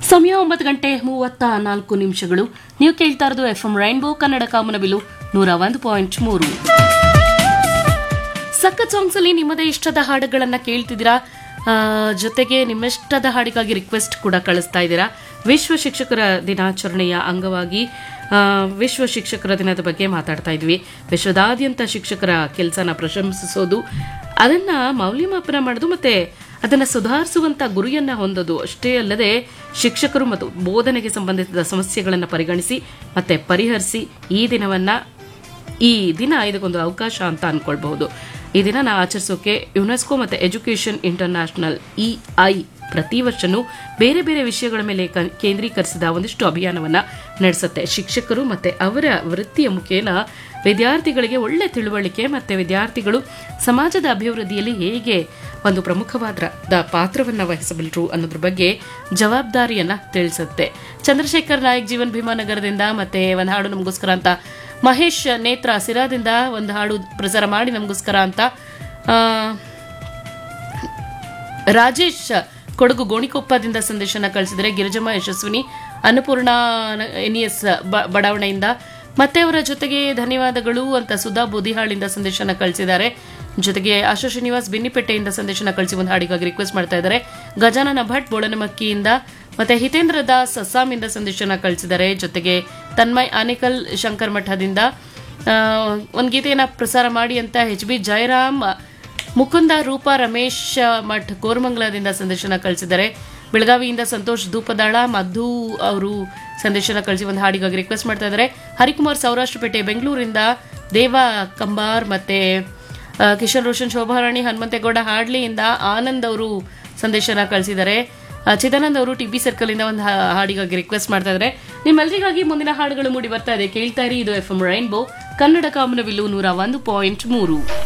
ಸಮಯ ಒಂಬತ್ತು ಗಂಟೆ ಮೂವತ್ತ ನಾಲ್ಕು ನಿಮಿಷಗಳು ನೀವು ಕೇಳ್ತಾ ಇರೋದು ಎಫ್ ಎಂ ರೈನ್ಬೋ ಕನ್ನಡ ಕಾಮನಬಿಲು ನೂರ ಒಂದು ಪಾಯಿಂಟ್ ಮೂರು ಸಖತ್ ಸಾಂಗ್ಸ್ ಅಲ್ಲಿ ನಿಮ್ಮದೇ ಇಷ್ಟದ ಹಾಡುಗಳನ್ನ ಕೇಳ್ತಿದ್ದೀರಾ ಆ, ಜೊತೆಗೆ ನಿಮ್ಮಿಷ್ಟದ ಹಾಡಿಗಾಗಿ ರಿಕ್ವೆಸ್ಟ್ ಕೂಡ ಕಳಿಸ್ತಾ ಇದ್ದೀರಾ ವಿಶ್ವ ಶಿಕ್ಷಕರ ದಿನಾಚರಣೆಯ ಅಂಗವಾಗಿ ಆ, ವಿಶ್ವ ಶಿಕ್ಷಕರ ದಿನದ ಬಗ್ಗೆ ಮಾತಾಡ್ತಾ ಇದ್ವಿ ವಿಶ್ವದಾದ್ಯಂತ ಶಿಕ್ಷಕರ ಕೆಲಸನ ಪ್ರಶಂಸಿಸೋದು ಅದನ್ನ ಮೌಲ್ಯಮಾಪನ ಮಾಡೋದು ಮತ್ತೆ ಅದನ್ನ ಸುಧಾರಿಸುವಂತ ಗುರಿಯನ್ನ ಹೊಂದೋದು ಅಷ್ಟೇ ಅಲ್ಲದೆ ಶಿಕ್ಷಕರು ಮತ್ತು ಬೋಧನೆಗೆ ಸಂಬಂಧಿಸಿದ ಸಮಸ್ಯೆಗಳನ್ನು ಪರಿಗಣಿಸಿ ಮತ್ತೆ ಪರಿಹರಿಸಿ ಈ ದಿನವನ್ನ ಈ ದಿನ ಇದಕ್ಕೊಂದು ಅವಕಾಶ ಅಂತ ಅನ್ಕೊಳ್ಬಹುದು ಈ ದಿನ ನಾ ಆಚರಿಸೋಕೆ ಯುನೆಸ್ಕೋ ಮತ್ತೆ ಎಜುಕೇಷನ್ ಇಂಟರ್ನ್ಯಾಷನಲ್ ಇ ಐ ಪ್ರತಿ ವರ್ಷನೂ ಬೇರೆ ಬೇರೆ ವಿಷಯಗಳ ಮೇಲೆ ಕ- ಕೇಂದ್ರೀಕರಿಸಿದ ಒಂದಿಷ್ಟು ಅಭಿಯಾನವನ್ನ ನಡೆಸುತ್ತೆ ಶಿಕ್ಷಕರು ಮತ್ತೆ ಅವರ ವೃತ್ತಿಯ ಮುಖೇನ ವಿದ್ಯಾರ್ಥಿಗಳಿಗೆ ಒಳ್ಳೆ ತಿಳುವಳಿಕೆ ಮತ್ತೆ ವಿದ್ಯಾರ್ಥಿಗಳು ಸಮಾಜದ ಅಭಿವೃದ್ಧಿಯಲ್ಲಿ ಹೇಗೆ ಒಂದು ಪ್ರಮುಖವಾದ ದ ಪಾತ್ರವನ್ನ ವಹಿಸಬಲ್ಲರು ಅನ್ನೋದ್ರ ಬಗ್ಗೆ ಜವಾಬ್ದಾರಿಯನ್ನ ತಿಳಿಸುತ್ತೆ ಚಂದ್ರಶೇಖರ್ ನಾಯಕ್ ಜೀವನ್ ಭೀಮಾನಗರದಿಂದ ಮತ್ತೆ ಒಂದು ಹಾಡು ನಮಗೋಸ್ಕರ ಅಂತ ಮಹೇಶ್ ನೇತ್ರ ಸಿರಾದಿಂದ ಒಂದು ಹಾಡು ಪ್ರಸಾರ ಮಾಡಿ ನಮಗೋಸ್ಕರ ಅಂತ ಆ, ರಾಜೇಶ್ ಕೊಡಗು ಗೋಣಿಕೊಪ್ಪದಿಂದ ಸಂದೇಶನ ಕಳಿಸಿದರೆ ಗಿರಿಜಮ್ಮ ಯಶಸ್ವಿನಿ ಅನ್ನಪೂರ್ಣ ಎನ್ಇಎಸ್ ಬಡಾವಣೆಯಿಂದ ಮತ್ತೆ ಅವರ ಜೊತೆಗೆ ಧನ್ಯವಾದಗಳು ಅಂತ ಸುಧಾ ಬೂದಿಹಾಳಿಂದ ಸಂದೇಶನ ಕಳಿಸಿದ್ದಾರೆ ಜೊತೆಗೆ ಆಶಾ ಶ್ರೀನಿವಾಸ್ ಬಿನ್ನಿಪೇಟೆಯಿಂದ ಸಂದೇಶನ ಕಳಿಸಿ ಒಂದು ಹಾಡಿಗಾಗಿ ರಿಕ್ವೆಸ್ಟ್ ಮಾಡ್ತಾ ಇದ್ದಾರೆ ಗಜಾನನ ಭಟ್ ಬೋಳನಮಕ್ಕಿಯಿಂದ ಮತ್ತೆ ಹಿತೇಂದ್ರ ದಾಸ್ ಅಸ್ಸಾಮಿಂದ ಸಂದೇಶನ ಕಳಿಸಿದ್ದಾರೆ ಜೊತೆಗೆ ತನ್ಮಯ್ ಆನೇಕಲ್ ಶಂಕರ್ ಮಠದಿಂದ ಒಂದು ಗೀತೆಯನ್ನ ಪ್ರಸಾರ ಮಾಡಿ ಅಂತ ಎಚ್ ಬಿ ಜಯರಾಮ್ ಮುಕುಂದ ರೂಪ ರಮೇಶ್ ಮಠ್ ಕೋರಮಂಗಲದಿಂದ ಸಂದೇಶನ ಕಳಿಸಿದ್ದಾರೆ ಬೆಳಗಾವಿಯಿಂದ ಸಂತೋಷ್ ಧೂಪದಾಳ ಮಧು ಅವರು ಸಂದೇಶನ ಕಳಿಸಿ ಒಂದು ಹಾಡಿಗಾಗಿ ರಿಕ್ವೆಸ್ಟ್ ಮಾಡ್ತಾ ಇದ್ದಾರೆ ಹರಿಕುಮಾರ್ ಸೌರಾಷ್ಟ್ರಪೇಟೆ ಬೆಂಗಳೂರಿಂದ ದೇವ ಕಂಬಾರ್ ಮತ್ತೆ ಆ, ಕಿಶನ್ ರೋಷನ್ ಶೋಭಾರಾಣಿ ಹನುಮಂತೇಗೌಡ ಹಾಡ್ಲಿಯಿಂದ ಆನಂದ್ ಅವರು ಸಂದೇಶನ ಕಳಿಸಿದ್ದಾರೆ ಆ, ಚಿದಾನಂದ್ ಅವರು ಟಿ ಬಿ ಸರ್ಕಲ್ ಇಂದ ಒಂದು ಹಾ- ಹಾಡಿಗಾಗಿ ರಿಕ್ವೆಸ್ಟ್ ಮಾಡ್ತಾ ಇದ್ದಾರೆ ನಿಮ್ಮೆಲ್ಲರಿಗಾಗಿ ಮುಂದಿನ ಹಾಡುಗಳು ಮೂಡಿ ಬರ್ತಾ ಇದೆ ಕೇಳ್ತಾ ಇರಿ ಇದು ಎಫ್ ಎಂ ರೈನ್ಬೋ ಕನ್ನಡ ಕಾಮನವಿಲ್ಲು ನೂರ ಒಂದು ಪಾಯಿಂಟ್ ಮೂರು